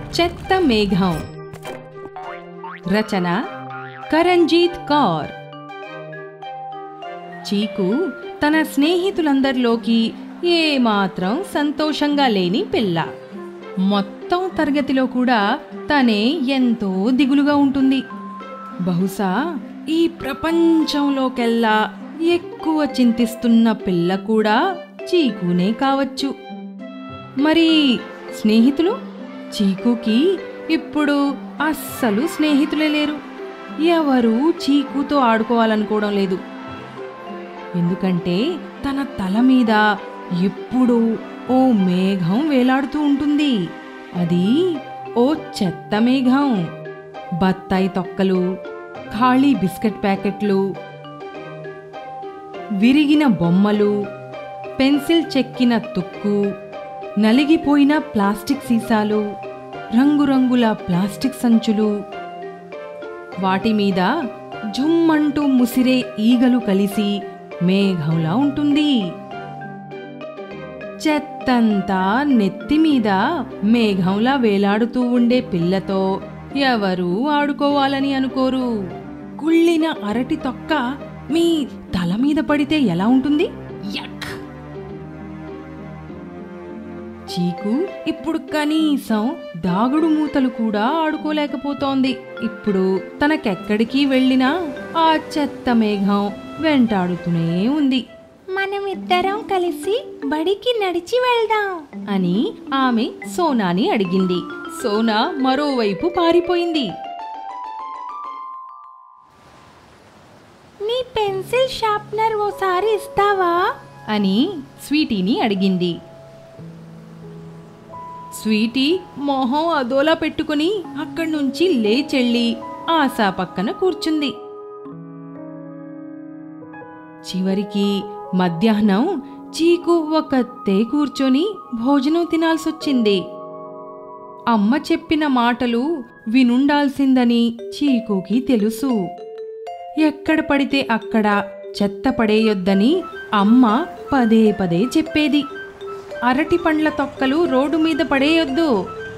చెత్త మేఘం రచన కరణ్జీత్ కౌర్ చీకు తన స్నేహితులందరిలోకి ఏమాత్రం సంతోషంగా లేని పిల్ల మొత్తం తరగతిలో కూడా తనే ఎంతో దిగులుగా ఉంటుంది బహుశా ఈ ప్రపంచంలోకెల్లా ఎక్కువ చింతిస్తున్న పిల్ల కూడా చీకునే కావచ్చు మరి స్నేహితులు చీకుకి ఇప్పుడు అస్సలు స్నేహితులే లేరు ఎవరు చీకుతో ఆడుకోవాలనుకోవడం లేదు ఎందుకంటే తన తల మీద ఎప్పుడూ ఓ మేఘం వేలాడుతూ ఉంటుంది అది ఓ చెత్త మేఘం బత్తాయి తొక్కలు ఖాళీ బిస్కెట్ ప్యాకెట్లు విరిగిన బొమ్మలు పెన్సిల్ చెక్కిన తుక్కు నలిగిపోయిన ప్లాస్టిక్ సీసాలు రంగురంగుల ప్లాస్టిక్ సంచులు వాటి మీద జుమ్మంటూ ముసిరే ఈగలు కలిసి మేఘంలా ఉంటుంది చెత్తంతా నెత్తి మీద మేఘంలా వేలాడుతూ ఉండే పిల్లతో ఎవరూ ఆడుకోవాలని అనుకోరు కుళ్ళిన అరటి తొక్క మీ తల మీద పడితే ఎలా ఉంటుంది యక్ చీకు ఇప్పుడు కనీసం దాగుడు మూతలు కూడా ఆడుకోలేకపోతోంది ఇప్పుడు తనకెక్కడికి వెళ్ళినా ఆ చెత్త మేఘం వెంటాడుతూనే ఉంది మనమిద్దరం కలిసి బడికి నడిచి వెళ్దాం అని ఆమె సోనాని అడిగింది సోనా మరోవైపు పారిపోయింది నీ పెన్సిల్ షార్ప్నర్ ఓసారి ఇస్తావా అని స్వీటీని అడిగింది స్వీటీ మొహం అదోలా పెట్టుకుని అక్కడి నుంచి లేచెళ్ళి ఆశా పక్కన కూర్చుంది చివరికి మధ్యాహ్నం చీకు ఒక్కతే కూర్చొని భోజనం తినాల్సొచ్చింది అమ్మ చెప్పిన మాటలు వినుండాల్సిందని చీకుకి తెలుసు ఎక్కడ పడితే అక్కడ చెత్త పడేయొద్దని అమ్మ పదే పదే చెప్పేది అరటి పండ్ల తొక్కలు రోడ్డు మీద పడేయొద్దు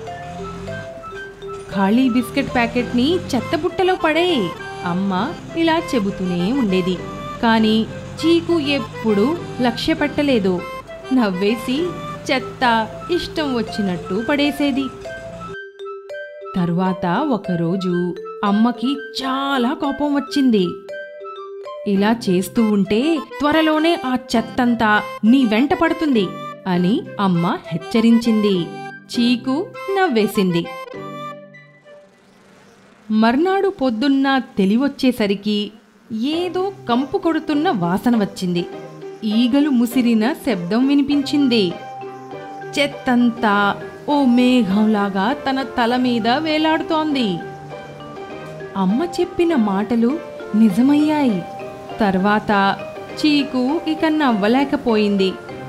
ఖాళీ బిస్కెట్ ప్యాకెట్ని చెత్త బుట్టలో పడే అమ్మ ఇలా చెబుతూనే ఉండేది కానీ చీకు ఎప్పుడూ లక్ష్య పెట్టలేదు నవ్వేసి చెత్త ఇష్టం వచ్చినట్టు పడేసేది తరువాత ఒకరోజు అమ్మకి చాలా కోపం వచ్చింది ఇలా చేస్తూ ఉంటే త్వరలోనే ఆ చెత్తంతా నీ వెంట పడుతుంది అని అమ్మ హెచ్చరించింది చీకు నవ్వేసింది మర్నాడు పొద్దున్న తెలివొచ్చేసరికి ఏదో కంపు కొడుతున్న వాసన వచ్చింది ఈగలు ముసిరిన శబ్దం వినిపించింది చెత్తంతా ఓ మేఘంలాగా తన తల మీద వేలాడుతోంది అమ్మ చెప్పిన మాటలు నిజమయ్యాయి తర్వాత చీకు ఇక నవ్వలేకపోయింది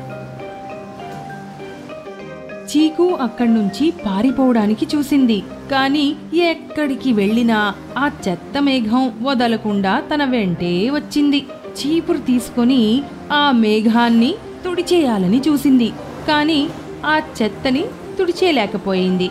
చీకు అక్కడి నుంచి పారిపోవడానికి చూసింది కానీ ఎక్కడికి వెళ్ళినా ఆ చెత్త మేఘం వదలకుండా తన వెంటే వచ్చింది చీపురు తీసుకొని ఆ మేఘాన్ని తుడిచేయాలని చూసింది కానీ ఆ చెత్తని తుడిచేయలేకపోయింది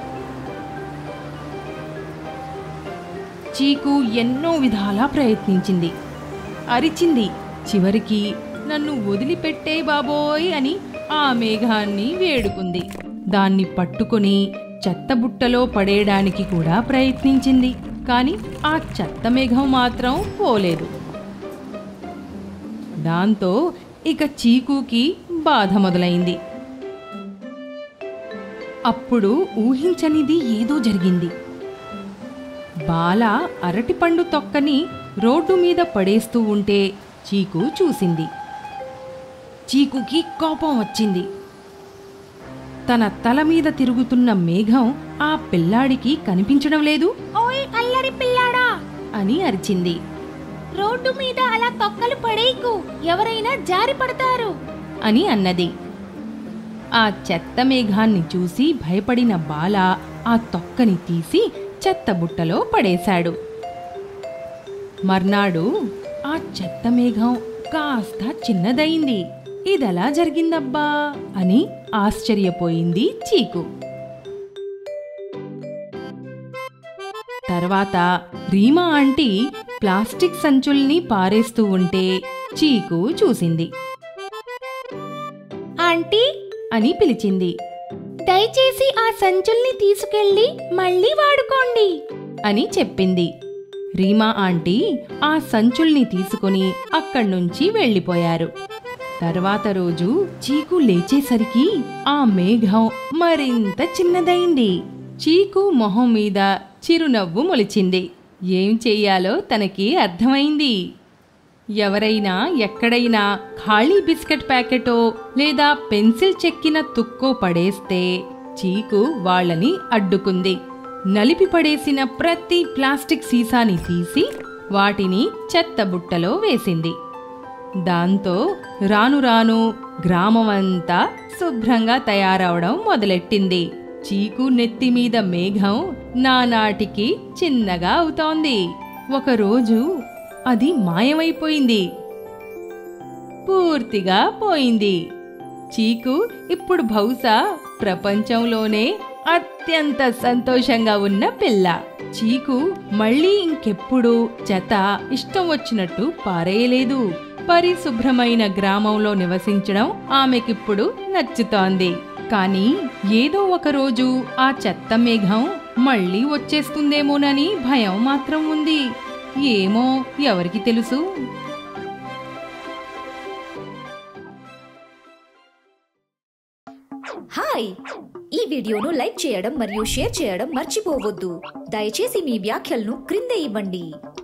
చీకు ఎన్నో విధాలా ప్రయత్నించింది అరిచింది చివరికి నన్ను వదిలిపెట్టే బాబోయ్ అని ఆ మేఘాన్ని వేడుకుంది దాన్ని పట్టుకొని చెత్తబుట్టలో పడేయడానికి కూడా ప్రయత్నించింది కానీ ఆ చెత్త మేఘం మాత్రం పోలేదు దాంతో ఇక చీకుకి బాధ మొదలైంది అప్పుడు ఊహించనిది ఏదో జరిగింది బాల అరటిపండు తొక్కని రోడ్డు మీద పడేస్తూ ఉంటే చీకు చూసింది చీకుకి కోపం వచ్చింది తన తల మీద తిరుగుతున్న మేఘం ఆ పిల్లాడికి కనిపించడం లేదు ఓయ్ అల్లరి పిల్లాడా అని అరిచింది రోడ్డు మీద అలా తొక్కలు పడేయకు ఎవరైనా జారి పడతారు అని అన్నది ఆ చెత్త మేఘాన్ని చూసి భయపడిన బాల ఆ తొక్కని తీసి చెత్త బుట్టలో పడేశాడు మర్నాడు ఆ చెత్త మేఘం కాస్త చిన్నదయింది ఇదెలా జరిగిందబ్బా అని ఆశ్చర్యపోయింది చీకు తర్వాత రీమా ఆంటీ ప్లాస్టిక్ సంచుల్ని పారేస్తూ ఉంటే చీకు చూసింది ఆంటీ అని పిలిచింది దయచేసి ఆ సంచుల్ని తీసుకెళ్ళి మళ్ళీ వాడుకోండి అని చెప్పింది రీమా ఆంటీ ఆ సంచుల్ని తీసుకుని అక్కడ్నుంచి వెళ్ళిపోయారు తర్వాత రోజు చీకు లేచేసరికి ఆ మేఘం మరింత చిన్నదైంది చీకు మొహం మీద చిరునవ్వు మొలిచింది ఏం చెయ్యాలో తనకి అర్థమైంది ఎవరైనా ఎక్కడైనా ఖాళీ బిస్కెట్ ప్యాకెటో లేదా పెన్సిల్ చెక్కిన తుక్కో పడేస్తే చీకు వాళ్ళని అడ్డుకుంది నలిపి పడేసిన ప్రతి ప్లాస్టిక్ సీసాని తీసి వాటిని చెత్త బుట్టలో వేసింది దాంతో రాను రాను గ్రామమంతా శుభ్రంగా తయారవడం మొదలెట్టింది చీకు నెత్తి మీద మేఘం నానాటికి చిన్నగా అవుతోంది ఒకరోజు అది మాయమైపోయింది పూర్తిగా పోయింది చీకు ఇప్పుడు బహుశా ప్రపంచంలోనే అత్యంత సంతోషంగా ఉన్న పిల్ల చీకు మళ్ళీ ఇంకెప్పుడు చెత్త ఇష్టం వచ్చినట్టు పారేయలేదు పరిశుభ్రమైన గ్రామంలో నివసించడం ఆమెకిప్పుడు నచ్చుతోంది కానీ ఏదో ఒక రోజు ఆ చెత్త మేఘం మళ్ళీ వచ్చేస్తుందేమోనని భయం మాత్రం ఉంది ఏమో ఎవరికి తెలుసు హాయ్ ఈ వీడియోను లైక్ చేయడం మరియు షేర్ చేయడం మర్చిపోవద్దు దయచేసి మీ వ్యాఖ్యలను క్రింద ఇవ్వండి